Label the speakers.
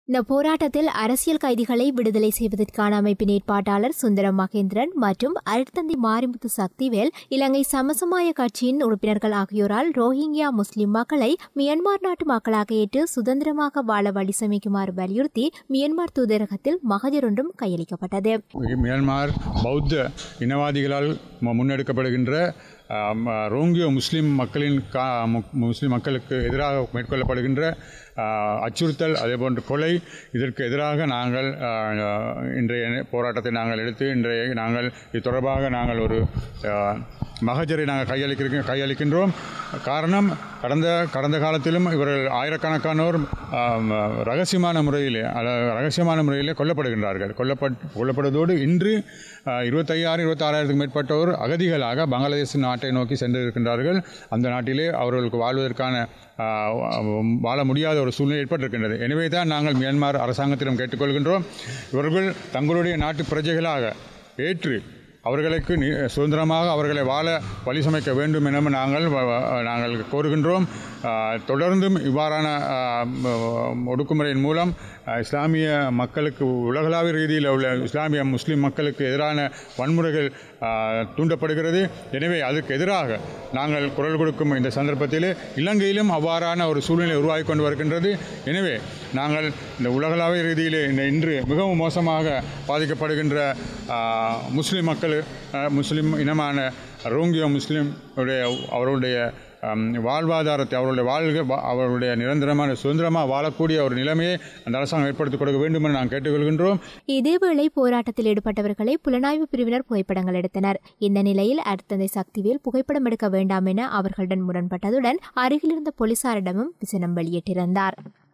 Speaker 1: இந்த போராட்டத்தில் அரசியல் கைதிகளை விடுதலை செய்வதற்கான அமைப்பின் ஏற்பாட்டாளர் சுந்தரம் மகேந்திரன் மற்றும் அருட்தந்தை மாரிமுத்து சக்திவேல் இலங்கை சமசமாய கட்சியின் உறுப்பினர்கள் ஆகியோரால் ரோஹிங்கியா முஸ்லிம் மக்களை மியன்மார் நாட்டு மக்களாக ஏற்று சுதந்திரமாக வாழ வழி சமைக்குமாறு வலியுறுத்தி மியன்மார் தூதரகத்தில் மகஜர் ஒன்றும் கையளிக்கப்பட்டது
Speaker 2: மியான்மர் பௌத்த இனவாதிகளால் மு- முன்னெடுக்கப்படுகின்ற ஆம், ரோங்கியோ முஸ்லீம் மக்களின் கா மு- முஸ்லீம் மக்களுக்கு எதிராக மேற்கொள்ளப்படுகின்ற ஆ, அச்சுறுத்தல் அதேபோன்று கொலை இதற்கு எதிராக நாங்கள் ஆ, இன்றைய போராட்டத்தை நாங்கள் எடுத்து இன்றைய நாங்கள் இது தொடர்பாக நாங்கள் ஒரு ஆ, மகஜரை நாங்கள் கையளிக்க கையளிக்கின்றோம் காரணம் கடந்த கடந்த காலத்திலும் இவர்கள் ஆயிரக்கணக்கானோர் ஆம், ரகசியமான முறையிலே அல்ல ரகசியமான முறையிலே கொல்லப்படுகின்றார்கள் கொல்லப்பட் கொல்லப்படுவதோடு இன்று இருபத்தையாயிரம் இருபத்தாறாயிரத்துக்கு மேற்பட்டோர் அகதிகளாக பங்களாதேஷ் நாட்டை நோக்கி சென்றிருக்கின்றார்கள் அந்த நாட்டிலே அவர்களுக்கு வாழ்வதற்கான ஆ, வாழ முடியாத ஒரு சூழ்நிலை ஏற்பட்டிருக்கின்றது எனவே தான் நாங்கள் மியான்மர் அரசாங்கத்திடம் கேட்டுக்கொள்கின்றோம் இவர்கள் தங்களுடைய நாட்டு பிரஜைகளாக ஏற்று அவர்களுக்கு நி- சுதந்திரமாக அவர்களை வாழ வழி சமைக்க வேண்டும் என நாங்கள் வ- வ- நாங்கள் கோருகின்றோம் ஆ, தொடர்ந்தும் இவ்வாறான ஆ, ம- ஒடுக்குமுறையின் மூலம் ஆ, இஸ்லாமிய மக்களுக்கு உலகளாவிய ரீதியில் உள்ள இஸ்லாமிய முஸ்லீம் மக்களுக்கு எதிரான வன்முறைகள் ஆ, தூண்டப்படுகிறது எனவே அதுக்கு எதிராக நாங்கள் குரல் கொடுக்கும் இந்த சந்தர்ப்பத்தில் இலங்கையிலும் அவ்வாறான ஒரு சூழ்நிலை உருவாகி கொண்டு வருகின்றது எனவே நாங்கள் இந்த உலகளாவிய ரீதியிலே இந்த இன்று மிகவும் மோசமாக பாதிக்கப்படுகின்ற ஆ, முஸ்லிம் மக்கள் ஆ, முஸ்லிம் இனமான ரோங்கியோ முஸ்லிம் உடைய அவருடைய ஆம், வாழ்வாதாரத்தை அவருடைய வாழ்க வா- அவருடைய நிரந்தரமான சுதந்திரமாக வாழக்கூடிய ஒரு நிலைமையை அந்த அரசாங்கம் ஏற்படுத்திக் கொடுக்க வேண்டும் என நாங்கள் கேட்டுக்கொள்கின்றோம்
Speaker 1: இதேவேளை போராட்டத்தில் ஈடுபட்டவர்களை புலனாய்வு பிரிவினர் புகைப்படங்கள் எடுத்தனர் இந்த நிலையில் அருத்தந்தை சக்திவேல் புகைப்படம் எடுக்க வேண்டாம் என அவர்களுடன் முரண்பட்டதுடன் அருகிலிருந்த போலீசாரிடமும் விசனம் வெளியிட்டிருந்தார்